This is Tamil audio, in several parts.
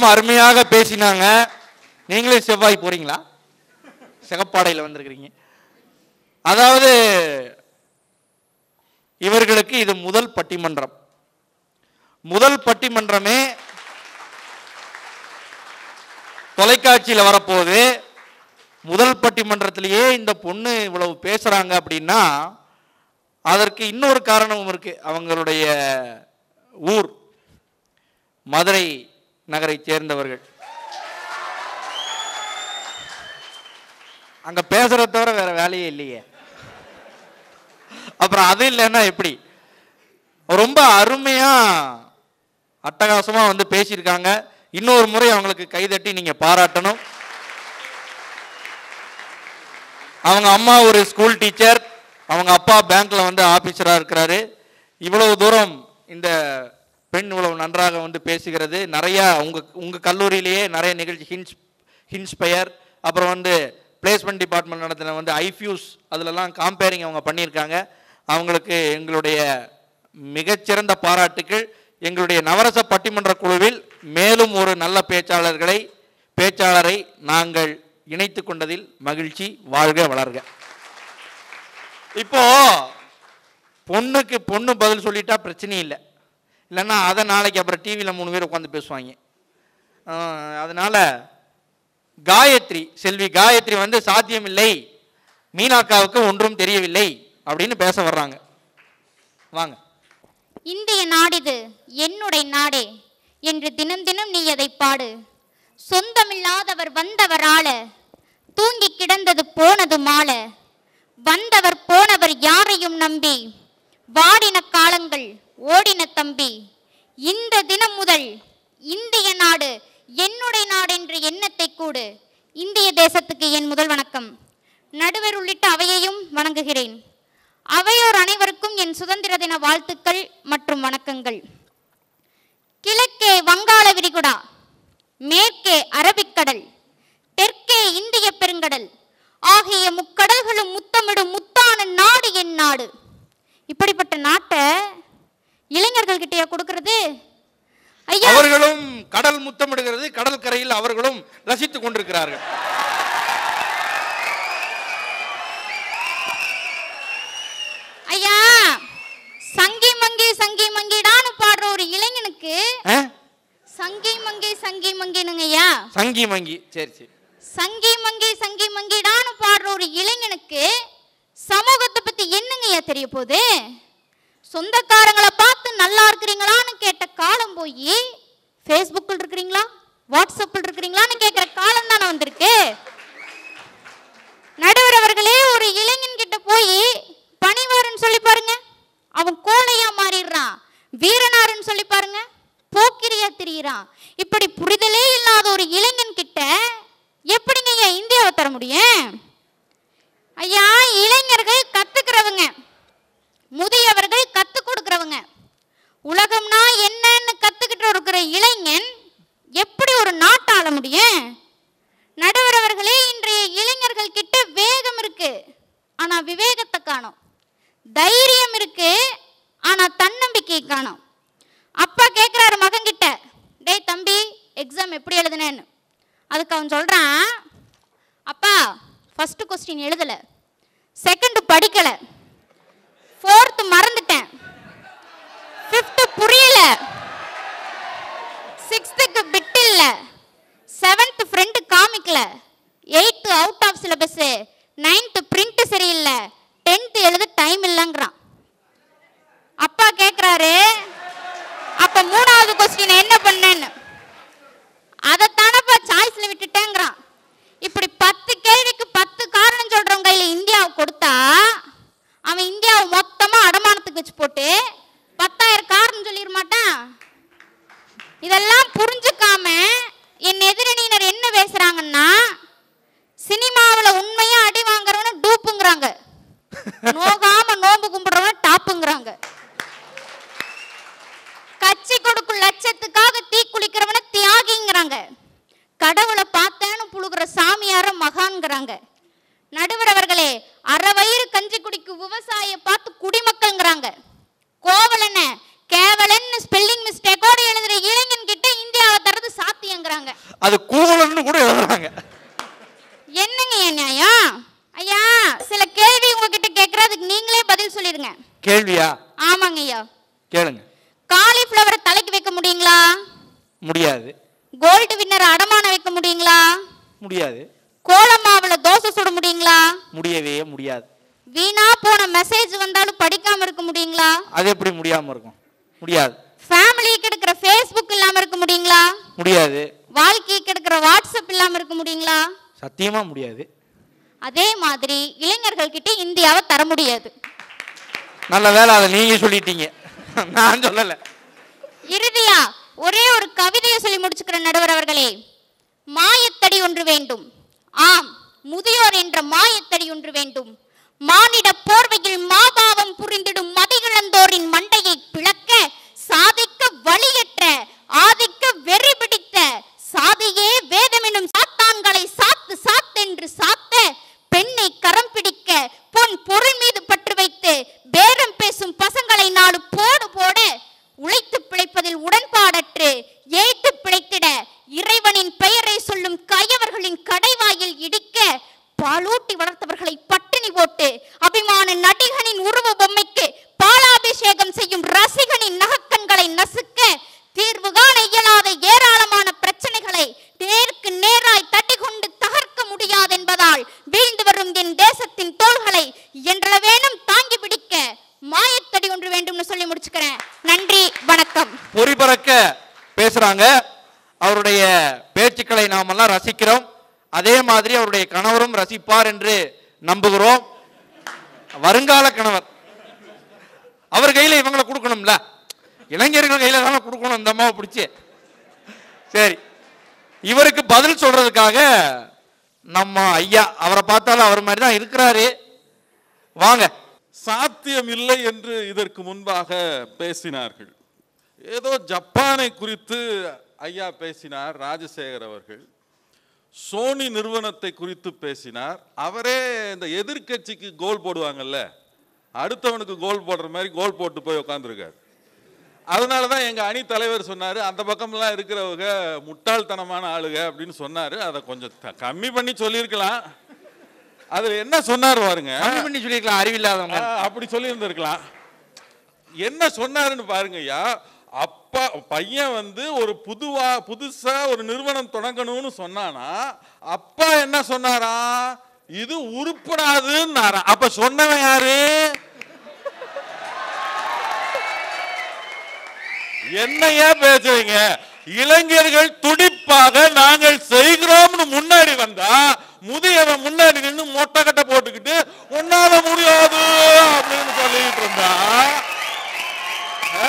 இருவரும் அருமையாக பேசினாங்க நீங்களும் செவ்வாய் போறீங்களா சிகப்பாடையில் வந்திருக்கிறீங்க அதாவது இவர்களுக்கு இது முதல் பட்டிமன்றம் முதல் பட்டிமன்றமே தொலைக்காட்சியில் வரப்போகுது முதல் பட்டிமன்றத்திலேயே இந்த பொண்ணு இவ்வளவு பேசுறாங்க அப்படின்னா அதற்கு இன்னொரு காரணமும் இருக்கு அவங்களுடைய ஊர் மதுரை நகரைச் சேர்ந்தவர்கள் அங்க பேசுறத தவிர வேற வேலையே இல்லையே அப்புறம் அது இல்லைன்னா எப்படி ரொம்ப அருமையா அட்டகாசமா வந்து பேசியிருக்காங்க இன்னொரு முறை அவங்களுக்கு கைதட்டி நீங்க பாராட்டணும் அவங்க அம்மா ஒரு ஸ்கூல் டீச்சர் அவங்க அப்பா பேங்க்ல வந்து ஆபீசரா இருக்கிறாரு இவ்வளவு தூரம் இந்த பெண் இவ்வளவு நன்றாக வந்து பேசுகிறது நிறைய உங்க உங்க கல்லூரியிலேயே நிறைய நிகழ்ச்சி ஹின்ஸ் ஹின்ஸ்பயர் அப்புறம் வந்து பிளேஸ்மெண்ட் டிபார்ட்மெண்ட் நடத்தின வந்து ஐஃபியூஸ் அதிலெல்லாம் காம்பேரிங் அவங்க பண்ணியிருக்காங்க அவங்களுக்கு எங்களுடைய மிகச்சிறந்த பாராட்டுக்கள் எங்களுடைய நவரச பட்டிமன்ற குழுவில் மேலும் ஒரு நல்ல பேச்சாளர்களை பேச்சாளரை நாங்கள் இணைத்து கொண்டதில் மகிழ்ச்சி வாழ்க வளர்க இப்போ பொண்ணுக்கு பொண்ணு பதில் சொல்லிட்டா பிரச்சனை இல்லை இல்லைன்னா அதை நாளைக்கு அப்புறம் டிவியில் மூணு பேர் உட்காந்து பேசுவாங்க ஆஹ் அதனால காயத்ரி செல்வி காயத்ரி வந்து சாத்தியமில்லை மீனாக்காவுக்கு ஒன்றும் தெரியவில்லை அப்படின்னு பேச வர்றாங்க வாங்க இந்திய நாடிது என்னுடைய நாடே என்று தினம் தினம் நீ அதை பாடு சொந்தமில்லாதவர் வந்தவர் ஆள தூங்கி கிடந்தது போனது மால வந்தவர் போனவர் யாரையும் நம்பி வாடின காலங்கள் ஓடின தம்பி இந்த தினம் முதல் இந்திய நாடு என்னுடைய நாடு என்ற எண்ணத்தை கூடு இந்திய தேசத்துக்கு என் முதல் வணக்கம் நடுவர் உள்ளிட்ட அவையையும் வணங்குகிறேன் அவையோர் அனைவருக்கும் என் சுதந்திர தின வாழ்த்துக்கள் மற்றும் வணக்கங்கள் கிழக்கே வங்காள விரிகுடா மேற்கே அரபிக்கடல் தெற்கே இந்திய பெருங்கடல் ஆகிய முக்கடல்களும் முத்தமிடும் முத்தான நாடு என் நாடு இப்படிப்பட்ட நாட்டை இளைஞர்கள் கிட்டயா கொடுக்கிறது ஐயா அவர்களும் கடல் முத்தமிடுகிறது கடல் கரையில் அவர்களும் ரசித்துக் கொண்டிருக்கிறார்கள் ஐயா சங்கி மங்கி சங்கி மங்கிடான்னு பாடுற ஒரு இளைஞனுக்கு ஆ? சங்கி மங்கி சங்கி மங்கினுங்க ஐயா சங்கி மங்கி சரி சரி சங்கி மங்கி சங்கி மங்கிடான்னு பாடுற ஒரு இளைஞனுக்கு சமூகத்தை பத்தி என்னங்கய்யா தெரிய போகுது சொந்தக்காரங்களை பார்த்து நல்லா இருக்கிறீங்களான்னு கேட்ட காலம் போய் ஃபேஸ்புக்கில் இருக்கிறீங்களா வாட்ஸ்அப்பில் இருக்கிறீங்களான்னு கேட்குற காலம் தானே வந்திருக்கு நடுவர் அவர்களே ஒரு இளைஞன் கிட்ட போய் பணிவாருன்னு சொல்லி பாருங்க அவன் கோழையா மாறிடுறான் வீரனாருன்னு சொல்லி பாருங்க போக்கிரியா திரியிறான் இப்படி புரிதலே இல்லாத ஒரு இளைஞன் கிட்ட எப்படிங்க ஐயா இந்தியாவை தர முடியும் ஐயா இளைஞர்கள் கத்துக்கிறவங்க முதியவர்கள் கத்து கொடுக்கிறவங்க உலகம்னா என்னன்னு கத்துக்கிட்டு இருக்கிற இளைஞன் எப்படி ஒரு நாட்டை ஆள முடியும் நடுவர் அவர்களே இன்றைய இளைஞர்கள் கிட்ட வேகம் இருக்கு ஆனா விவேகத்தை காணோம் தைரியம் இருக்கு ஆனா தன்னம்பிக்கை காணோம் அப்பா கேட்குறாரு மகன் கிட்ட டேய் தம்பி எக்ஸாம் எப்படி எழுதுனேன்னு அதுக்கு அவன் சொல்றான் அப்பா ஃபர்ஸ்ட் கொஸ்டின் எழுதல செகண்ட் படிக்கல ஃபோர்த் மறந்துட்டேன் ஃபிஃப்த் புரியல சிக்ஸ்த்துக்கு பிட் இல்ல செவன்த் ஃப்ரெண்டு காமிக்கல eighth out of syllabus ninth print சரியில்லை டென்த்து எழுத டைம் இல்லைங்கிறான் அப்பா கேட்குறாரு அப்ப மூணாவது கொஸ்டின் என்ன பண்ணேன்னு அதைத்தானப்பா சாய்ஸ்ல விட்டுட்டேங்கிறான் இப்படி பத்து கேள்விக்கு பத்து காரணம் சொல்றவங்க கையில இந்தியாவை கொடுத்தா அவன் இந்தியாவை மொத்தமா அடமானத்துக்கு வச்சு போட்டு பத்தாயிரம் காரணம் சொல்லிட மாட்டான் இதெல்லாம் புரிஞ்சுக்காம என் எதிரணியினர் என்ன பேசுறாங்கன்னா சினிமாவில் உண்மையா அடி வாங்குறவன டூப்புங்கிறாங்க நோகாம நோம்பு கும்பிடுறவன டாப்புங்கிறாங்க கட்சி கொடுக்கும் லட்சத்துக்காக தீ குளிக்கிறவன தியாகிங்கிறாங்க கடவுளை பார்த்தேன்னு புழுகிற சாமியார மகான்கிறாங்க நடுவர் அவர்களே அரை வயிறு கஞ்சி குடிக்கும் விவசாய பார்த்து குடிமக்கள்ங்கிறாங்க கோவலன கேவலன்னு ஸ்பெல்லிங் மிஸ்டேக்கோட எழுதுற இளைஞன் கிட்ட இந்தியாவை தரது சாத்தியங்கிறாங்க கேட்குறேன் கேள்வியா ஆமாங்க ஐயா கேளுங்க காலிஃப்ளவர் தலைக்கு வைக்க முடியுங்களா முடியாது கோல்டு வின்னர் அடமானம் வைக்க முடியுங்களா முடியாது கோலமாவுல தோசை சுட முடியுங்களா முடியவே முடியாது வீணா போன மெசேஜ் வந்தாலும் படிக்காம இருக்க முடியுங்களா அது எப்படி முடியாம இருக்கும் முடியாது ஃபேமிலியை கெடுக்கிற ஃபேஸ்புக் இல்லாம இருக்க முடியுங்களா முடியாது வாழ்க்கையை கெடுக்கிற வாட்ஸ்அப் இல்லாம இருக்க முடியுங்களா சத்தியமா முடியாது அதே மாதிரி இளைஞர்கள் கிட்ட இந்தியாவை தர முடியாது நல்ல வேலை அதை நீங்க சொல்லிட்டீங்க நான் சொல்லல இறுதியா ஒரே ஒரு கவிதையை சொல்லி முடிச்சுக்கிற நடுவர் அவர்களே மாயத்தடி ஒன்று வேண்டும் ஆம் முதியோர் என்ற மாயத்தடி ஒன்று வேண்டும் மானிட போர்வையில் மாபாவம் புரிந்திடும் மதியிழந்தோரின் மண்டையை பிளக்க சாதிக்க வழியற்ற ஆதிக்க வெறி பிடித்த சாதியே வேதமெனும் சாத்தான்களை சாத்து சாத்தென்று சாத்த பெண்ணை கரம் பிடிக்க பொன் பொருள் மீது பற்று வைத்து பேரம் பேசும் பசங்களை நாடு போடு போட உழைத்து பிழைப்பதில் உடன்பாடற்று ஏய்த்து பிழைத்திட இறைவனின் பெயரை சொல்லும் கயவர்களின் கடைவாயில் இடிக்க பாலூட்டி வளர்த்தவர்களை பட்டினி போட்டு அபிமான நடிகனின் உருவ பொம்மைக்கு பாலாபிஷேகம் செய்யும் ரசிகனின் நகக்கண்களை நசுக்க தீர்வு காண இயலாத ஏராளமான பிரச்சனைகளை நேருக்கு நேராய் தட்டி கொண்டு தகர்க்க முடியாதென்பதால் வீழ்ந்து வரும் என் தேசத்தின் தோள்களை என்றளவேனும் தாங்கி பிடிக்க மாயத்தடி ஒன்று வேண்டும்னு சொல்லி முடிச்சுக்கிறேன் நன்றி வணக்கம் பொறி பறக்க பேசுறாங்க அவருடைய பேச்சுக்களை நாமெல்லாம் ரசிக்கிறோம் அதே மாதிரி அவருடைய கணவரும் ரசிப்பார் என்று நம்புகிறோம் வருங்கால கணவர் அவர் கையில இவங்களை கொடுக்கணும்ல இளைஞர்கள் கையில தானே கொடுக்கணும் இந்த அம்மாவை பிடிச்சி சரி இவருக்கு பதில் சொல்றதுக்காக நம்ம ஐயா அவரை பார்த்தாலும் அவர் மாதிரி தான் இருக்கிறாரு வாங்க சாத்தியம் இல்லை என்று இதற்கு முன்பாக பேசினார்கள் ஏதோ ஜப்பானை குறித்து ஐயா பேசினார் ராஜசேகர் அவர்கள் சோனி நிறுவனத்தை குறித்து பேசினார் அவரே இந்த எதிர்க்கட்சிக்கு கோல் போடுவாங்கல்ல அடுத்தவனுக்கு கோல் போடுற மாதிரி கோல் போட்டு போய் உட்காந்துருக்காரு அதனால தான் எங்கள் அணி தலைவர் சொன்னார் அந்த பக்கம்லாம் இருக்கிறவங்க முட்டாள்தனமான ஆளுங்க அப்படின்னு சொன்னார் அதை கொஞ்சம் த- கம்மி பண்ணி சொல்லியிருக்கலாம் அதில் என்ன சொன்னார் பாருங்க கம்மி பண்ணி சொல்லியிருக்கலாம் அறிவில்லாதவங்க ஆ, அப்படி சொல்லியிருந்திருக்கலாம் என்ன சொன்னாருன்னு பாருங்க ஐயா அப்பா பையன் வந்து ஒரு புதுவா புதுசா ஒரு நிறுவனம் தொடங்கணும்னு சொன்னானா அப்பா என்ன சொன்னாரா இது உருப்படாதுன்னாரா அப்ப சொன்னவன் யாரு என்னையா பேசுறீங்க இளைஞர்கள் துடிப்பாக நாங்கள் செய்கிறோம்னு முன்னாடி வந்தா முதியவன் முன்னாடி நின்று மொட்டை கட்டை போட்டுக்கிட்டு உன்னால முடியாது அப்படின்னு சொல்லிட்டு இருந்தா ஆ?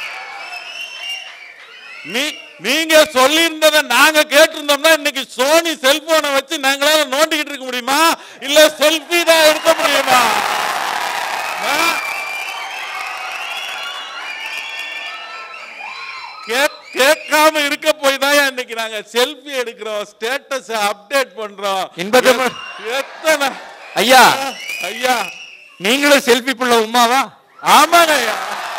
நீ நீங்க சொல்லியிருந்ததை நாங்க கேட்டிருந்தோம்னா இன்னைக்கு சோனி செல்போனை வச்சு நாங்களால நோண்டிக்கிட்டு இருக்க முடியுமா இல்ல செல்ஃபி தான் எடுக்க முடியுமா ஆ? கேக்- கேட்காம இருக்க போய் தான் இன்னைக்கு நாங்க செல்ஃபி எடுக்கிறோம் ஸ்டேட்டஸ் அப்டேட் பண்றோம் இன்பத்தமிழ். எத்தனை ஐயா ஐயா நீங்களும் செல்ஃபி புள்ள உமாவா ஆமாங்க ஐயா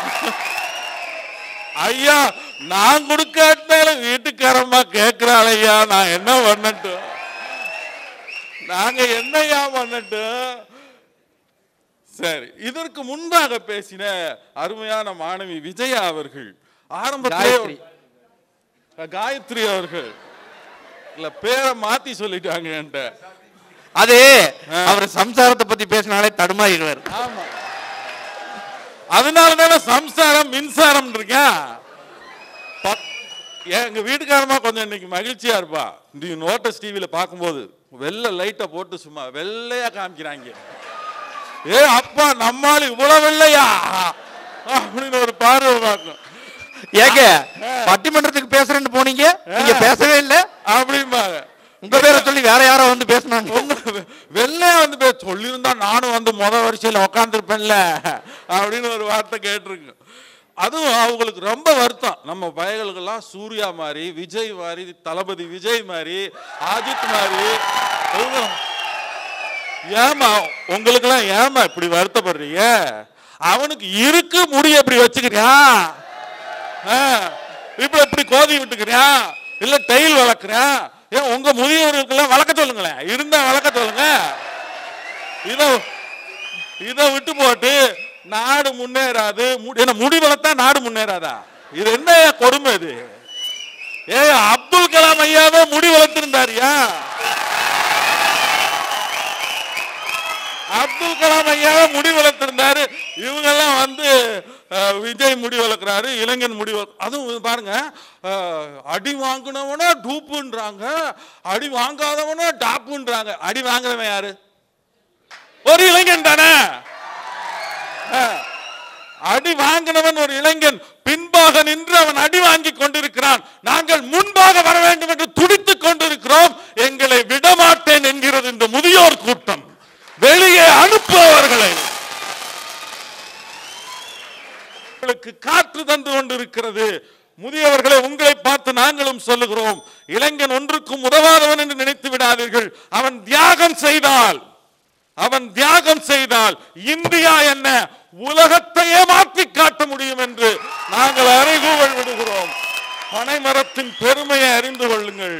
ஐயா நான் கொடுக்காட்டாலும் வீட்டுக்காரம்மா கேட்கிறாள் ஐயா நான் என்ன பண்ணட்டும் நாங்க என்னய்யா பண்ணட்டும் சரி இதற்கு முன்பாக பேசின அருமையான மாணவி விஜயா அவர்கள் ஆரம்பத்திலே காயத்ரி. காயத்ரி அவர்கள் இல்ல பேரை மாத்தி சொல்லிட்டாங்க என்கிட்ட அது அவர் சம்சாரத்தை பத்தி பேசினாலே தடுமாறிடுவார் ஆமா அதனால தானே சம்சாரம் மின்சாரம் இருக்கேன் பத்- எங்க வீட்டுக்காரமா கொஞ்சம் இன்னைக்கு மகிழ்ச்சியா இருப்பா நீ நோட்டஸ் டிவியில பார்க்கும்போது வெள்ளை லைட்டை போட்டு சும்மா வெள்ளையா காமிக்கிறாங்க ஏ அப்பா நம்மால் இவ்வளவு வெள்ளையா அப்படின்னு ஒரு பார்வை பார்க்கும் ஏங்க பட்டிமன்றத்துக்கு பேசுறேன்னு போனீங்க நீங்க பேசவே இல்ல அப்படிம்பாங்க உங்க பேரை சொல்லி வேற யாரோ வந்து பேசுனாங்க உங்க வெ- வெள்ளையா வந்து பே சொல்லியிருந்தா நானும் வந்து முத வரிசையில் உக்காந்துருப்பேன்ல அப்படின்னு ஒரு வார்த்தை கேட்டிருக்கு அதுவும் அவங்களுக்கு ரொம்ப வருத்தம் நம்ம பயல்கள்லாம் சூர்யா மாதிரி விஜய் மாதிரி தளபதி விஜய் மாதிரி அஜித் மாதிரி இவங்க ஏமா உங்களுக்கெல்லாம் ஏமா இப்படி வருத்தப்படுறீங்க அவனுக்கு இருக்கு முடி எப்படி வச்சுக்கிறியா ஆ, இப்ப எப்படி கோதி விட்டுக்கிறியா இல்ல டைல் வளர்க்குறியா ஏன் உங்க முதியவர்களுக்கெல்லாம் வளர்க்க சொல்லுங்களேன் இருந்தா வளர்க்க சொல்லுங்க இத இத விட்டு போட்டு நாடு முன்னேறாது மு- என்ன முடி வளர்த்தா நாடு முன்னேறாதா இது என்ன கொடுமை இது ஏ அப்துல் கலாம் ஐயாவே முடி வளர்த்திருந்தாரியா அப்துல் கலாம் ஐயாவே முடி வளர்த்திருந்தாரு இவங்கெல்லாம் வந்து அஹ், விஜய் முடி வளர்க்குறாரு இளைஞன் முடி வளர்க்க அதுவும் பாருங்க அஹ், அடி வாங்கினவன டூப்புன்றாங்க அடி வாங்காதவன டாப்புன்றாங்க அடி வாங்குறவன் யாரு ஒரு இளைஞன் தானே அஹ், அடி வாங்கினவன் ஒரு இளைஞன் பின்பாக நின்று அவன் அடி வாங்கி கொண்டிருக்கிறான் நாங்கள் முன்பாக வர வேண்டும் என்று துடித்துக் கொண்டிருக்கிறோம் எங்களை விடமாட்டேன் என்கிறது இந்த முதியோர் கூட்டம் வெளியே அனுப்புபவர்களை உங்களுக்கு காற்று தந்து கொண்டிருக்கிறது முதியவர்களை உங்களை பார்த்து நாங்களும் சொல்லுகிறோம் இளைஞன் ஒன்றுக்கும் உதவாதவன் என்று நினைத்து விடாதீர்கள் அவன் தியாகம் செய்தால் அவன் தியாகம் செய்தால் இந்தியா என்ன உலகத்தையே மாற்றி காட்ட முடியும் என்று நாங்கள் அறைகூவல் விடுகிறோம் பனைமரத்தின் பெருமையை அறிந்து கொள்ளுங்கள்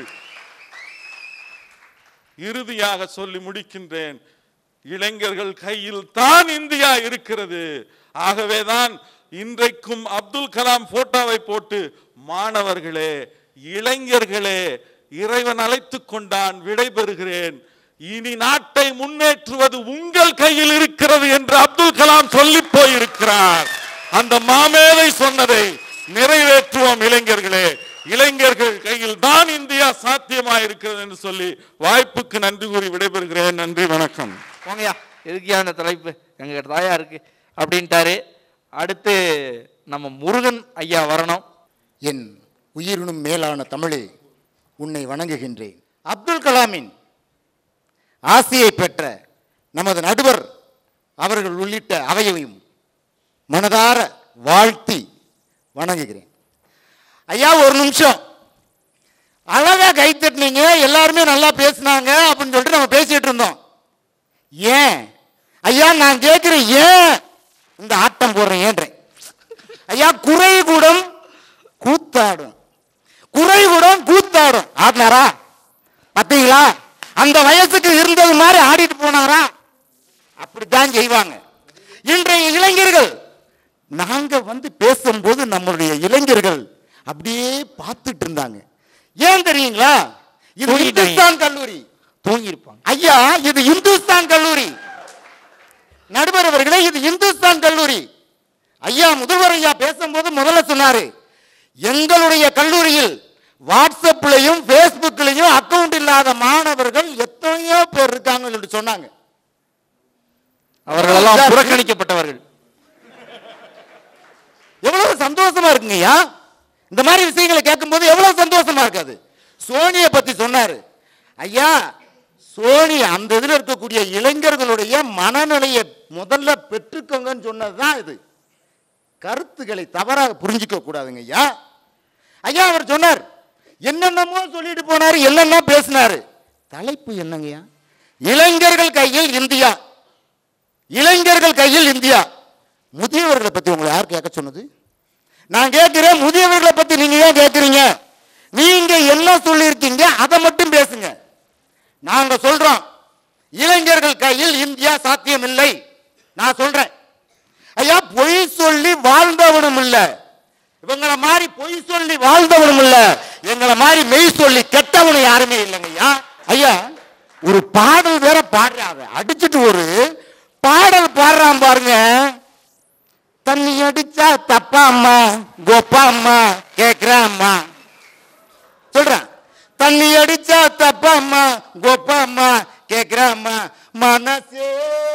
இறுதியாக சொல்லி முடிக்கின்றேன் இளைஞர்கள் கையில் தான் இந்தியா இருக்கிறது ஆகவேதான் இன்றைக்கும் அப்துல் கலாம் போட்டோவை போட்டு மாணவர்களே இளைஞர்களே இறைவன் அழைத்துக் கொண்டான் விடைபெறுகிறேன் இனி நாட்டை முன்னேற்றுவது உங்கள் கையில் இருக்கிறது என்று அப்துல் கலாம் சொல்லி போயிருக்கிறார் அந்த மாமேதை சொன்னதை நிறைவேற்றுவோம் இளைஞர்களே இளைஞர்கள் கையில் தான் இந்தியா சாத்தியமாயிருக்கிறது என்று சொல்லி வாய்ப்புக்கு நன்றி கூறி விடைபெறுகிறேன் நன்றி வணக்கம் போங்கய்யா எதுக்கியா அந்த தலைப்பு எங்க தாயா இருக்கு அப்படின்ட்டாரு அடுத்து நம்ம முருகன் ஐயா வரணும் என் உயிரினும் மேலான தமிழே உன்னை வணங்குகின்றேன் அப்துல் கலாமின் ஆசையை பெற்ற நமது நடுவர் அவர்கள் உள்ளிட்ட அவையையும் மனதார வாழ்த்தி வணங்குகிறேன் ஐயா ஒரு நிமிஷம் அழகா கை தட்டினீங்க எல்லாருமே நல்லா பேசுனாங்க அப்படின்னு சொல்லிட்டு நம்ம பேசிட்டு இருந்தோம் ஏன் ஐயா நான் கேட்கிறேன் ஏன் இந்த ஆட்டம் போடுறேன் ஏன்றேன் ஐயா குறை கூடம் கூத்தாடும் குறை கூடம் கூத்தாடும் ஆடினாரா பார்த்தீங்களா அந்த வயசுக்கு இருந்தது மாதிரி ஆடிட்டு போனாரா அப்படித்தான் செய்வாங்க இன்றைய இளைஞர்கள் நாங்க வந்து பேசும்போது நம்மளுடைய இளைஞர்கள் அப்படியே பார்த்துட்டு இருந்தாங்க ஏன் தெரியுங்களா இது தூங்கிட்டாங்க. இந்துஸ்தான் கல்லூரி தூங்கியிருப்பாங்க ஐயா இது இந்துஸ்தான் கல்லூரி நடுவர் அவர்களே இது இந்துஸ்தான் கல்லூரி ஐயா முதல்வர் ஐயா பேசும்போது முதல்ல சொன்னாரு எங்களுடைய கல்லூரியில் வாட்ஸ்அப்லையும் ஃபேஸ்புக்லையும் அக்கவுண்ட் இல்லாத மாணவர்கள் எத்தனையோ பேர் இருக்காங்கன்னு சொல்லிட்டு சொன்னாங்க அவர்களெல்லாம் புறக்கணிக்கப்பட்டவர்கள் எவ்வளவு சந்தோஷமா இருக்குங்கய்யா இந்த மாதிரி விஷயங்களை கேட்கும்போது எவ்வளவு சந்தோஷமா இருக்காது சோனியை பத்தி சொன்னாரு ஐயா சோனி அந்த இதுல இருக்கக்கூடிய இளைஞர்களுடைய மனநிலையை முதல்ல பெற்றுக்கோங்கன்னு சொன்னதுதான் இது கருத்துக்களை தவறாக புரிஞ்சிக்க கூடாதுங்க ஐயா ஐயா அவர் சொன்னார் என்னென்னமோ சொல்லிட்டு போனாரு என்னென்ன பேசினாரு தலைப்பு என்னங்கய்யா இளைஞர்கள் கையில் இந்தியா இளைஞர்கள் கையில் இந்தியா முதியவர்களை பத்தி உங்களை யார் கேட்க சொன்னது நான் கேட்கிறேன் முதியவர்களை பத்தி நீங்க ஏன் கேட்குறீங்க நீங்க என்ன சொல்லியிருக்கீங்க அதை மட்டும் பேசுங்க நாங்க சொல்றோம் இளைஞர்கள் கையில் இந்தியா சாத்தியம் இல்லை நான் சொல்றேன் ஐயா பொய் சொல்லி வாழ்ந்தவனும் இல்ல இவங்கள மாதிரி பொய் சொல்லி வாழ்ந்தவனும் இல்ல எங்களை மாதிரி மெய் சொல்லி கெட்டவனும் யாருமே இல்லைங்க ஐயா ஐயா ஒரு பாடல் வேற பாடுறாங்க அடிச்சிட்டு ஒரு பாடல் பாடுறான் பாருங்க தண்ணி அடிச்சா தப்பா அம்மா கோப்பா அம்மா கேக்குறா அம்மா சொல்றேன் தண்ணி அடிச்சா தப்பா அம்மா கோப்பா அம்மா கேக்குறா அம்மா மனசே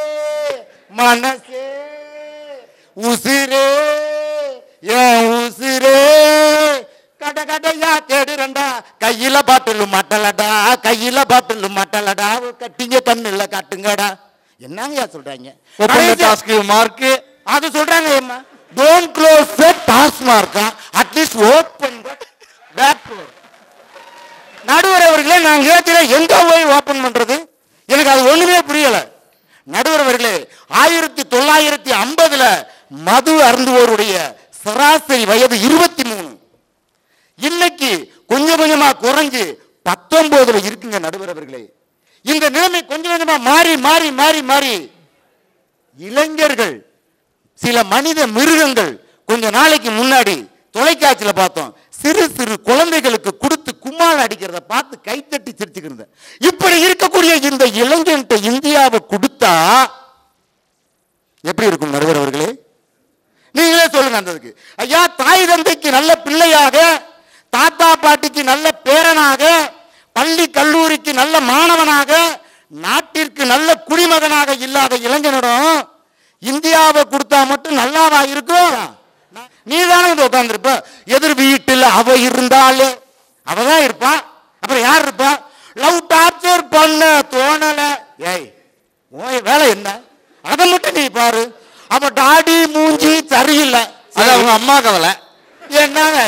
மனசே உசிரே என் உசிரே கட கடையா தேடுறண்டா கையில பாட்டில் மட்டலடா கையில பாட்டில் மட்டலடா கட்டிங்க கண்ணுல காட்டுங்கடா என்னங்கய்யா சொல்றாங்க ஓப்பன் கடைசியா- டாஸ்க் மார்க்கு அது சொல்றாங்க ஏம்மா டோன்ட் க்ளோஸ் த டாஸ்க் மார்க்கா அட்லீஸ்ட் ஓப்பன் பேக் டோர் நடுவர் அவர்களே நான் கேட்கிறேன் எங்க போய் ஓபன் பண்றது எனக்கு அது ஒண்ணுமே புரியல நடுவர் அவர்களே ஆயிரத்தி தொள்ளாயிரத்தி ஐம்பதுல மது அருந்துவோருடைய சராசரி வயது இருபத்தி மூணு இன்னைக்கு கொஞ்சம் கொஞ்சமா குறைஞ்சு பத்தொன்பதுல இருக்குங்க நடுவர் அவர்களே இந்த நிலைமை கொஞ்சம் கொஞ்சமா மாறி மாறி மாறி மாறி இளைஞர்கள் சில மனித மிருகங்கள் கொஞ்ச நாளைக்கு முன்னாடி தொலைக்காட்சியில பார்த்தோம் சிறு சிறு குழந்தைகளுக்கு கொடுத்து கும்மாளம் அடிக்கிறத பார்த்து கைத்தட்டி சிரிச்சுக்கிறது இப்படி இருக்கக்கூடிய இந்த இளைஞன்ட்ட இந்தியாவை கொடுத்தா எப்படி இருக்கும் நடுவர் அவர்களே நீங்களே சொல்லுங்க அந்த இதுக்கு ஐயா தாய் தந்தைக்கு நல்ல பிள்ளையாக தாத்தா பாட்டிக்கு நல்ல பேரனாக பள்ளி கல்லூரிக்கு நல்ல மாணவனாக நாட்டிற்கு நல்ல குடிமகனாக இல்லாத இளைஞனிடம் இந்தியாவை கொடுத்தா மட்டும் நல்லாவா இருக்கும் நீ தானே வந்து உட்காந்துருப்ப எதிர் வீட்டில் அவ இருந்தாலே அவ தான் இருப்பா அப்புறம் யார் இருப்பா லவ் டார்ச்சர் பண்ண தோணல ஏய் உன் வேலை என்ன அதை மட்டும் நீ பாரு அவ டாடி மூஞ்சி சரியில்லை அது அவங்க அம்மா கவலை என்னங்க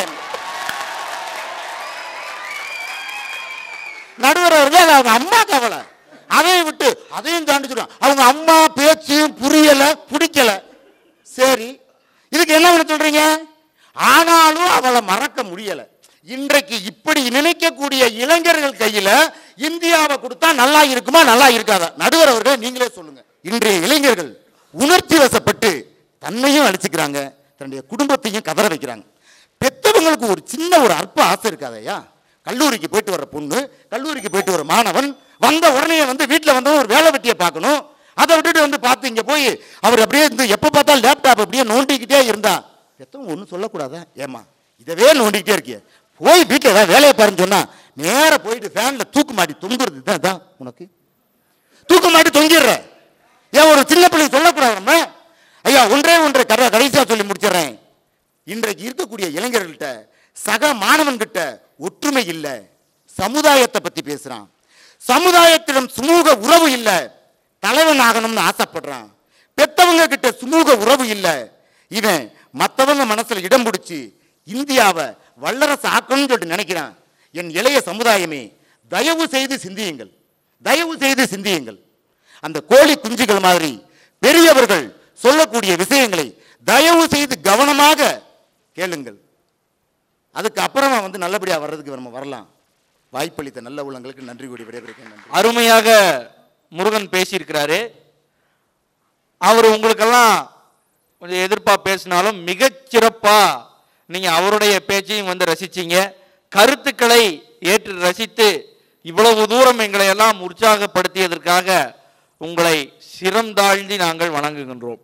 நடுவர் அவர்கள் அது அவங்க அம்மா கவலை அதையும் விட்டு அதையும் தாண்டி சொல்றான் அவங்க அம்மா பேச்சு புரியல பிடிக்கல சரி இதுக்கு என்ன பண்ண சொல்றீங்க ஆனாலும் அவளை மறக்க முடியல இன்றைக்கு இப்படி நினைக்கக்கூடிய இளைஞர்கள் கையில இந்தியாவை கொடுத்தா நல்லா இருக்குமா நல்லா இருக்காதா நடுவர் அவர்கள் நீங்களே சொல்லுங்க இன்றைய இளைஞர்கள் உணர்ச்சி வசப்பட்டு தன்னையும் அழிச்சுக்கிறாங்க தன்னுடைய குடும்பத்தையும் கதற வைக்கிறாங்க பெத்தவங்களுக்கு ஒரு சின்ன ஒரு அற்ப ஆசை இருக்காதையா கல்லூரிக்கு போயிட்டு வர பொண்ணு கல்லூரிக்கு போயிட்டு வர மாணவன் வந்த உடனே வந்து வீட்டில் வந்து ஒரு வேலை வெட்டியை பார்க்கணும் அதை விட்டுட்டு வந்து பார்த்து இங்கே போய் அவர் அப்படியே இந்த எப்போ பார்த்தாலும் லேப்டாப் அப்படியே நோண்டிக்கிட்டே இருந்தா பெத்தவங்க ஒன்றும் சொல்லக்கூடாதா ஏமா இதவே நோண்டிக்கிட்டே இருக்கிய போய் வீட்டில் ஏதாவது வேலையை பாருன்னு சொன்னா நேரா போயிட்டு ஃபேனில் தூக்கு மாட்டி தொங்குறது தான் இதான் உனக்கு தூக்கு மாட்டி தொங்கிடுற ஏன் ஒரு சின்ன பிள்ளை சொல்லக்கூடாது நம்ம ஐயா ஒன்றே ஒன்றை கதை கடைசியா சொல்லி முடிச்சிடுறேன் இன்றைக்கு இருக்கக்கூடிய இளைஞர்கள்ட்ட சக மாணவன்கிட்ட ஒற்றுமை இல்லை சமுதாயத்தை பத்தி பேசுறான் சமுதாயத்திடம் சுமூக உறவு இல்லை தலைவன் ஆகணும்னு ஆசைப்படுறான் பெத்தவங்க கிட்ட சுமூக உறவு இல்லை இவன் மத்தவங்க மனசுல இடம் பிடிச்சி இந்தியாவை வல்லரசு ஆக்கணும்னு சொல்லிட்டு நினைக்கிறான் என் இளைய சமுதாயமே தயவு செய்து சிந்தியுங்கள் தயவு செய்து சிந்தியுங்கள் அந்த கோழி குஞ்சுகள் மாதிரி பெரியவர்கள் சொல்லக்கூடிய விஷயங்களை தயவு செய்து கவனமாக கேளுங்கள் அதுக்கு அப்புறமா வந்து நல்லபடியா வர்றதுக்கு நம்ம வரலாம் வாய்ப்பளித்த நல்ல உள்ளங்களுக்கு நன்றி கூடி விடைபெறுகிறேன் நன்றி அருமையாக முருகன் பேசியிருக்கிறாரு அவர் உங்களுக்கெல்லாம் கொஞ்சம் எதிர்ப்பா பேசினாலும் மிகச் சிறப்பா நீங்க அவருடைய பேச்சையும் வந்து ரசிச்சீங்க கருத்துக்களை ஏற்று ரசித்து இவ்வளவு தூரம் எங்களை எல்லாம் உற்சாகப்படுத்தியதற்காக உங்களை சிரம் தாழ்ந்தி நாங்கள் வணங்குகின்றோம்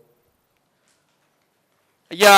ஐயா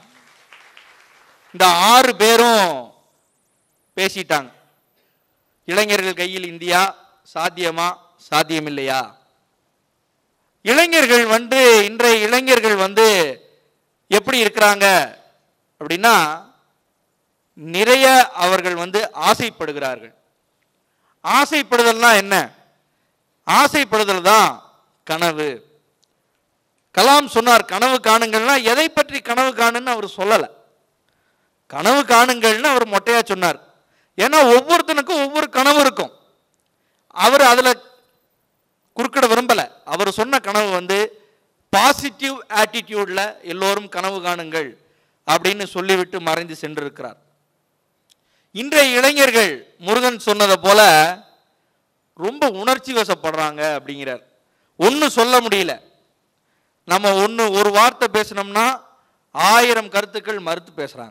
இந்த ஆறு பேரும் பேசிட்டாங்க இளைஞர்கள் கையில் இந்தியா சாத்தியமா சாத்தியமில்லையா இளைஞர்கள் வந்து இன்றைய இளைஞர்கள் வந்து எப்படி இருக்கிறாங்க அப்படின்னா நிறைய அவர்கள் வந்து ஆசைப்படுகிறார்கள் ஆசைப்படுதல்னா என்ன ஆசைப்படுதல் தான் கனவு கலாம் சொன்னார் கனவு காணுங்கள்னா எதை பற்றி கனவு காணுன்னு அவர் சொல்லலை கனவு காணுங்கள்னு அவர் மொட்டையா சொன்னார் ஏன்னா ஒவ்வொருத்தனுக்கும் ஒவ்வொரு கனவு இருக்கும் அவர் அதுல குறுக்கிட விரும்பல அவர் சொன்ன கனவு வந்து பாசிட்டிவ் ஆட்டிடியூட்ல எல்லோரும் கனவு காணுங்கள் அப்படின்னு சொல்லிவிட்டு மறைந்து சென்றிருக்கிறார் இன்றைய இளைஞர்கள் முருகன் சொன்னதை போல ரொம்ப உணர்ச்சி வசப்படுறாங்க அப்படிங்கிறார் ஒன்றும் சொல்ல முடியல நம்ம ஒன்று ஒரு வார்த்தை பேசினோம்னா ஆயிரம் கருத்துக்கள் மறுத்து பேசுறாங்க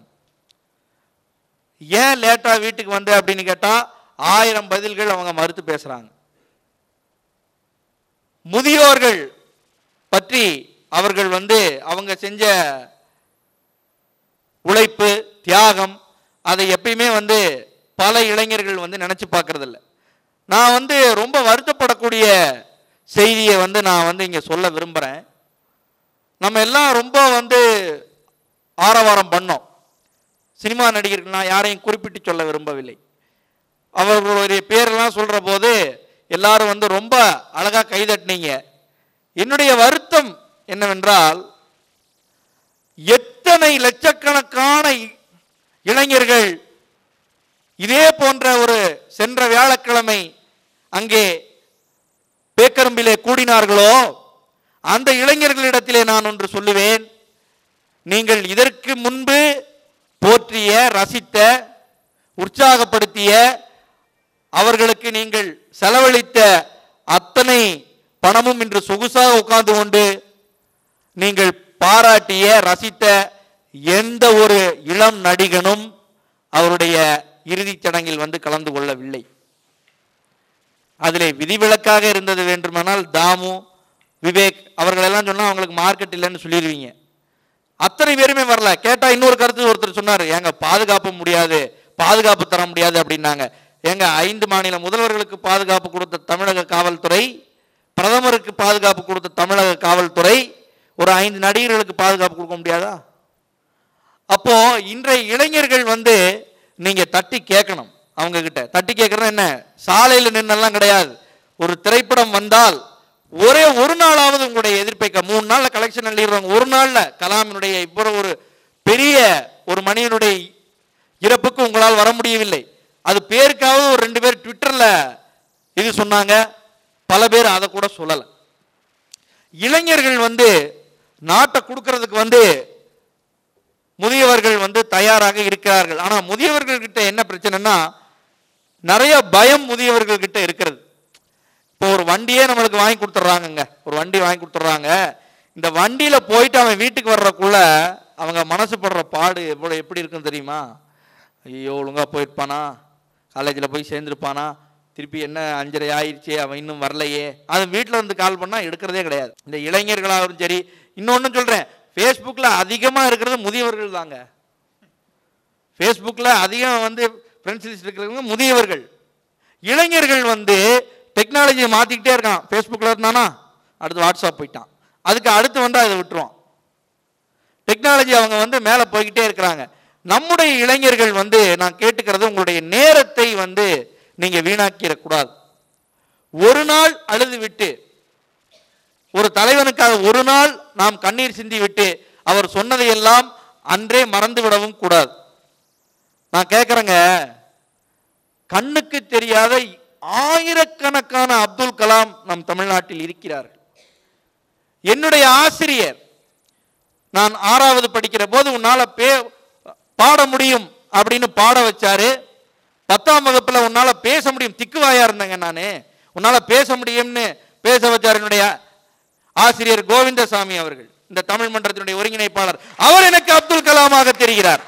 ஏன் லேட்டா வீட்டுக்கு வந்த அப்படின்னு கேட்டா ஆயிரம் பதில்கள் அவங்க மறுத்து பேசுறாங்க முதியோர்கள் பற்றி அவர்கள் வந்து அவங்க செஞ்ச உழைப்பு தியாகம் அதை எப்பயுமே வந்து பல இளைஞர்கள் வந்து நினைச்சு பார்க்கறதில்ல நான் வந்து ரொம்ப வருத்தப்படக்கூடிய செய்தியை வந்து நான் வந்து இங்க சொல்ல விரும்புறேன் நம்ம எல்லாம் ரொம்ப வந்து ஆரவாரம் பண்ணோம் சினிமா நடிகர்கள் நான் யாரையும் குறிப்பிட்டு சொல்ல விரும்பவில்லை அவர்களுடைய பேரெல்லாம் சொல்ற போது எல்லாரும் வந்து ரொம்ப அழகா கைதட்டினீங்க என்னுடைய வருத்தம் என்னவென்றால் எத்தனை லட்சக்கணக்கான இ- இளைஞர்கள் இதே போன்ற ஒரு சென்ற வியாழக்கிழமை அங்கே பேக்கரும்பிலே கூடினார்களோ அந்த இளைஞர்களிடத்திலே நான் ஒன்று சொல்லுவேன் நீங்கள் இதற்கு முன்பு போற்றிய ரசித்த உற்சாகப்படுத்திய அவர்களுக்கு நீங்கள் செலவழித்த அத்தனை பணமும் இன்று சொகுசாக உட்கார்ந்து கொண்டு நீங்கள் பாரா பாராட்டிய ரசித்த எந்த ஒரு இளம் நடிகனும் அவருடைய இறுதிச் சடங்கில் வந்து கலந்து கொள்ளவில்லை அதிலே விதிவிலக்காக இருந்தது வேண்டுமானால் தாமு விவேக் அவர்களெல்லாம் சொன்னா அவங்களுக்கு மார்க்கெட் இல்லைன்னு சொல்லிடுவீங்க அத்தனை பேருமே வரல கேட்டா இன்னொரு கருத்து ஒருத்தர் சொன்னார் ஏங்க பாதுகாப்பு முடியாது பாதுகாப்பு தர முடியாது அப்படின்னாங்க ஏங்க ஐந்து மாநில முதல்வர்களுக்கு பாதுகாப்பு கொடுத்த தமிழக காவல்துறை பிரதமருக்கு பாதுகாப்பு கொடுத்த தமிழக காவல்துறை ஒரு ஐந்து நடிகர்களுக்கு பாதுகாப்பு கொடுக்க முடியாதா அப்போ இன்றைய இளைஞர்கள் வந்து நீங்க தட்டி கேட்கணும் அவங்க கிட்ட தட்டி கேட்கறது என்ன சாலையில் நின்னெல்லாம் கிடையாது ஒரு திரைப்படம் வந்தால் ஒரே ஒரு நாளாவது உங்களுடைய எதிர்ப்பை க- மூணு நாள்ல கலெக்ஷன் எழுதிடுவாங்க ஒரு நாள்ல கலாமினுடைய இவ்வளவு ஒரு பெரிய ஒரு மனிதனுடைய இறப்புக்கு உங்களால் வர முடியவில்லை அது பேருக்காவது ஒரு ரெண்டு பேர் ட்விட்டர்ல இது சொன்னாங்க பல பேர் அதை கூட சொல்லலை இளைஞர்கள் வந்து நாட்டை கொடுக்கறதுக்கு வந்து முதியவர்கள் வந்து தயாராக இருக்கிறார்கள் ஆனா முதியவர்கள் கிட்ட என்ன பிரச்சனைனா நிறைய பயம் முதியவர்கள் கிட்ட இருக்கிறது இப்போ ஒரு வண்டியே நம்மளுக்கு வாங்கி கொடுத்துட்றாங்கங்க ஒரு வண்டி வாங்கி கொடுத்துட்றாங்க இந்த வண்டியில போயிட்டு அவன் வீட்டுக்கு வர்றதுக்குள்ள அவங்க மனசு படுற பாடு எவ்வளோ எப்படி இருக்குன்னு தெரியுமா ஐயோ ஒழுங்கா போயிருப்பானா காலேஜில் போய் சேர்ந்துருப்பானா திருப்பி என்ன அஞ்சரை ஆயிடுச்சு அவன் இன்னும் வரலையே அது வீட்டில் இருந்து கால் பண்ணால் எடுக்கிறதே கிடையாது இந்த இளைஞர்களாகவும் சரி இன்னொன்று சொல்கிறேன் ஃபேஸ்புக்கில் அதிகமாக இருக்கிறது முதியவர்கள் தாங்க ஃபேஸ்புக்கில் அதிகம் வந்து ஃப்ரெண்ட்ஸ் லிஸ்ட் இருக்கிறவங்க முதியவர்கள் இளைஞர்கள் வந்து டெக்னாலஜியை மாற்றிக்கிட்டே இருக்கான் ஃபேஸ்புக்கில் இருந்தானா அடுத்து வாட்ஸ்அப் போயிட்டான் அதுக்கு அடுத்து வந்து அதை விட்டுருவான் டெக்னாலஜி அவங்க வந்து மேலே போய்கிட்டே இருக்கிறாங்க நம்முடைய இளைஞர்கள் வந்து நான் கேட்டுக்கிறது உங்களுடைய நேரத்தை வந்து நீங்கள் வீணாக்கிடக்கூடாது ஒரு நாள் அழுது விட்டு ஒரு தலைவனுக்காக ஒரு நாள் நாம் கண்ணீர் சிந்தி விட்டு அவர் சொன்னதையெல்லாம் அன்றே மறந்து விடவும் கூடாது நான் கேட்குறேங்க கண்ணுக்கு தெரியாத ஆயிரக்கணக்கான அப்துல் கலாம் நம் தமிழ்நாட்டில் இருக்கிறார்கள் என்னுடைய ஆசிரியர் நான் ஆறாவது படிக்கிற போது உன்னால பே பாட முடியும் அப்படின்னு பாட வச்சாரு பத்தாம் வகுப்புல உன்னால பேச முடியும் திக்குவாயா இருந்தேங்க நானு உன்னால பேச முடியும்னு பேச வச்சார் என்னுடைய ஆசிரியர் கோவிந்தசாமி அவர்கள் இந்த தமிழ் மன்றத்தினுடைய ஒருங்கிணைப்பாளர் அவர் எனக்கு அப்துல் கலாமாக தெரிகிறார்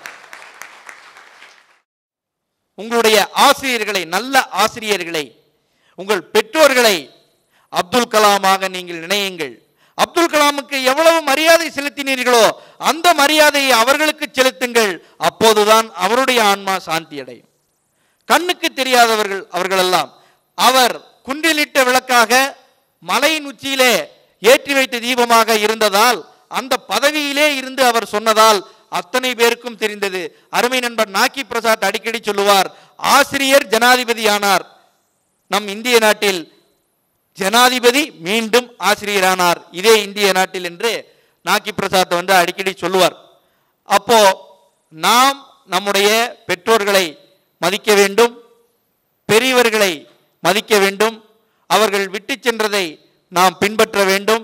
உங்களுடைய ஆசிரியர்களை நல்ல ஆசிரியர்களை உங்கள் பெற்றோர்களை அப்துல் கலாமாக நீங்கள் நினையுங்கள் அப்துல் கலாமுக்கு எவ்வளவு மரியாதை செலுத்தினீர்களோ அந்த மரியாதையை அவர்களுக்கு செலுத்துங்கள் அப்போதுதான் அவருடைய ஆன்மா சாந்தி அடையும் கண்ணுக்கு தெரியாதவர்கள் அவர்களெல்லாம் அவர் குன்றிலிட்ட விளக்காக மலையின் உச்சியிலே ஏற்றி வைத்த தீபமாக இருந்ததால் அந்த பதவியிலே இருந்து அவர் சொன்னதால் அத்தனை பேருக்கும் தெரிந்தது அருமை நண்பர் நாக்கி பிரசாத் அடிக்கடி சொல்லுவார் ஆசிரியர் ஜனாதிபதி ஆனார் நம் இந்திய நாட்டில் ஜனாதிபதி மீண்டும் ஆசிரியரானார் இதே இந்திய நாட்டில் என்று நாக்கி பிரசாத் வந்து அடிக்கடி சொல்லுவார் அப்போ நாம் நம்முடைய பெற்றோர்களை மதிக்க வேண்டும் பெரியவர்களை மதிக்க வேண்டும் அவர்கள் விட்டு சென்றதை நாம் பின்பற்ற வேண்டும்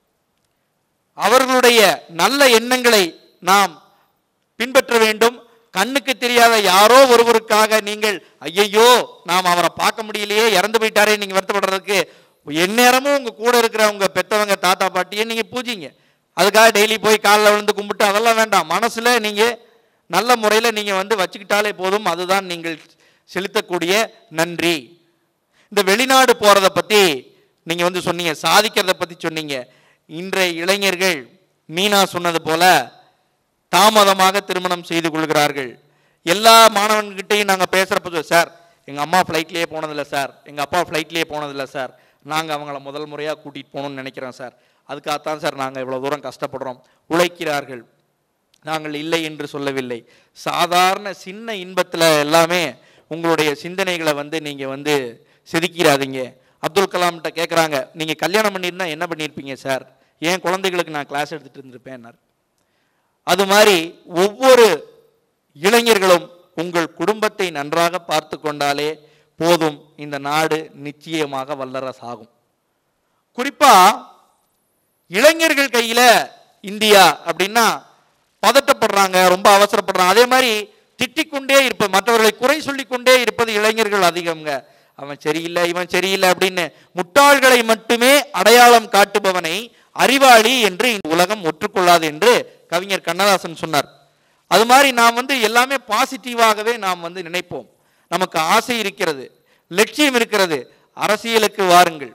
அவர்களுடைய நல்ல எண்ணங்களை நாம் பின்பற்ற வேண்டும் கண்ணுக்கு தெரியாத யாரோ ஒருவருக்காக நீங்கள் ஐயையோ நாம் அவரை பார்க்க முடியலையே இறந்து போயிட்டாரே நீங்க வருத்தப்படுறதுக்கு எந்நேரமும் உங்க கூட இருக்கிற உங்க பெத்தவங்க தாத்தா பாட்டியை நீங்க பூஜிங்க அதுக்காக டெய்லி போய் காலில் விழுந்து கும்பிட்டு அதெல்லாம் வேண்டாம் மனசுல நீங்க நல்ல முறையில் நீங்க வந்து வச்சுக்கிட்டாலே போதும் அதுதான் நீங்கள் செலுத்தக்கூடிய நன்றி இந்த வெளிநாடு போறத பத்தி நீங்க வந்து சொன்னீங்க சாதிக்கிறத பத்தி சொன்னீங்க இன்றைய இளைஞர்கள் மீனா சொன்னது போல தாமதமாக திருமணம் செய்து கொள்கிறார்கள் எல்லா மாணவன்கிட்டையும் நாங்கள் பேசுகிறப்ப சார் எங்கள் அம்மா ஃப்ளைட்லேயே போனதில்லை சார் எங்கள் அப்பா ஃப்ளைட்லேயே போனதில்லை சார் நாங்கள் அவங்கள முதல் முறையாக கூட்டிகிட்டு போகணும்னு நினைக்கிறோம் சார் அதுக்காகத்தான் சார் நாங்கள் இவ்வளோ தூரம் கஷ்டப்படுறோம் உழைக்கிறார்கள் நாங்கள் இல்லை என்று சொல்லவில்லை சாதாரண சின்ன இன்பத்தில் எல்லாமே உங்களுடைய சிந்தனைகளை வந்து நீங்கள் வந்து செதுக்கிறாதீங்க அப்துல் கலாம்கிட்ட கேட்குறாங்க நீங்கள் கல்யாணம் பண்ணியிருந்தா என்ன பண்ணியிருப்பீங்க சார் என் குழந்தைகளுக்கு நான் கிளாஸ் எடுத்துகிட்டு இருந்திருப்பேன்னார் அது மாதிரி ஒவ்வொரு இளைஞர்களும் உங்கள் குடும்பத்தை நன்றாக பார்த்து கொண்டாலே போதும் இந்த நாடு நிச்சயமாக வல்லரசாகும் குறிப்பா இளைஞர்கள் கையில இந்தியா அப்படின்னா பதட்டப்படுறாங்க ரொம்ப அவசரப்படுறாங்க அதே மாதிரி திட்டிக்கொண்டே இருப்பது மற்றவர்களை குறை சொல்லிக்கொண்டே இருப்பது இளைஞர்கள் அதிகம்ங்க அவன் சரியில்லை இவன் சரியில்லை அப்படின்னு முட்டாள்களை மட்டுமே அடையாளம் காட்டுபவனை அறிவாளி என்று இந்த உலகம் ஒற்றுக்கொள்ளாது என்று கவிஞர் கண்ணதாசன் சொன்னார் அது மாதிரி நாம் வந்து எல்லாமே பாசிட்டிவாகவே நாம் வந்து நினைப்போம் நமக்கு ஆசை இருக்கிறது லட்சியம் இருக்கிறது அரசியலுக்கு வாருங்கள்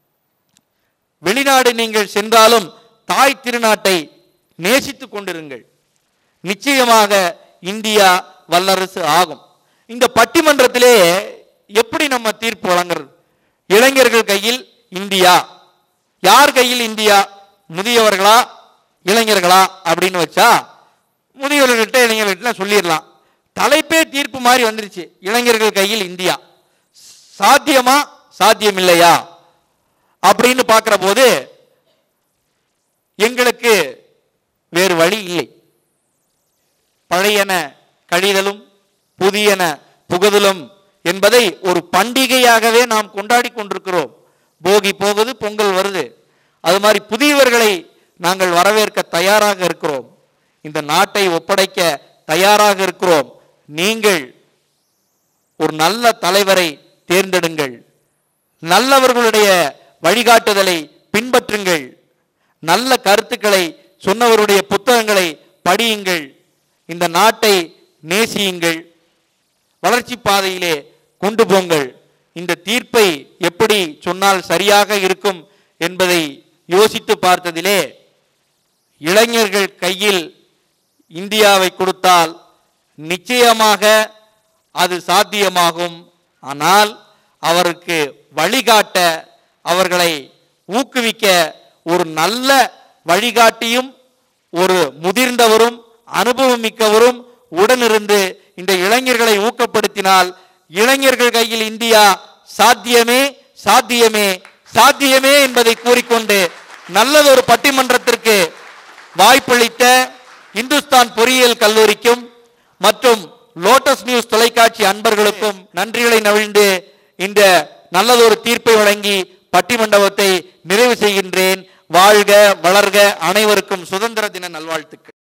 வெளிநாடு நீங்கள் சென்றாலும் தாய் திருநாட்டை நேசித்துக் கொண்டிருங்கள் நிச்சயமாக இந்தியா வல்லரசு ஆகும் இந்த பட்டிமன்றத்திலே எப்படி நம்ம தீர்ப்பு வழங்குறது இளைஞர்கள் கையில் இந்தியா யார் கையில் இந்தியா முதியவர்களா இளைஞர்களா அப்படின்னு வச்சா முதியவர்கள்ட்ட இளைஞர்கள்ட்ட சொல்லிடலாம் தலைப்பே தீர்ப்பு மாதிரி வந்துருச்சு இளைஞர்கள் கையில் இந்தியா சாத்தியமா சாத்தியம் இல்லையா அப்படின்னு பார்க்கிற போது எங்களுக்கு வேறு வழி இல்லை பழையன கழிதலும் புதியன புகுதலும் என்பதை ஒரு பண்டிகையாகவே நாம் கொண்டாடி கொண்டிருக்கிறோம் போகி போகுது பொங்கல் வருது அது மாதிரி புதியவர்களை நாங்கள் வரவேற்க தயாராக இருக்கிறோம் இந்த நாட்டை ஒப்படைக்க தயாராக இருக்கிறோம் நீங்கள் ஒரு நல்ல தலைவரை தேர்ந்தெடுங்கள் நல்லவர்களுடைய வழிகாட்டுதலை பின்பற்றுங்கள் நல்ல கருத்துக்களை சொன்னவருடைய புத்தகங்களை படியுங்கள் இந்த நாட்டை நேசியுங்கள் வளர்ச்சி பாதையிலே கொண்டு போங்கள் இந்த தீர்ப்பை எப்படி சொன்னால் சரியாக இருக்கும் என்பதை யோசித்து பார்த்ததிலே இளைஞர்கள் கையில் இந்தியாவை கொடுத்தால் நிச்சயமாக அது சாத்தியமாகும் ஆனால் அவருக்கு வழிகாட்ட அவர்களை ஊக்குவிக்க ஒரு நல்ல வழிகாட்டியும் ஒரு முதிர்ந்தவரும் அனுபவம் மிக்கவரும் உடனிருந்து இந்த இளைஞர்களை ஊக்கப்படுத்தினால் இளைஞர்கள் கையில் இந்தியா சாத்தியமே சாத்தியமே சாத்தியமே என்பதை கூறிக்கொண்டு நல்லதொரு பட்டிமன்றத்திற்கு வாய்ப்பளித்த இந்துஸ்தான் பொறியியல் கல்லூரிக்கும் மற்றும் லோட்டஸ் நியூஸ் தொலைக்காட்சி அன்பர்களுக்கும் நன்றிகளை நவிழ்ந்து இந்த நல்லதொரு தீர்ப்பை வழங்கி பட்டிமண்டபத்தை நிறைவு செய்கின்றேன் வாழ்க வளர்க அனைவருக்கும் சுதந்திர தின நல்வாழ்த்துக்கள்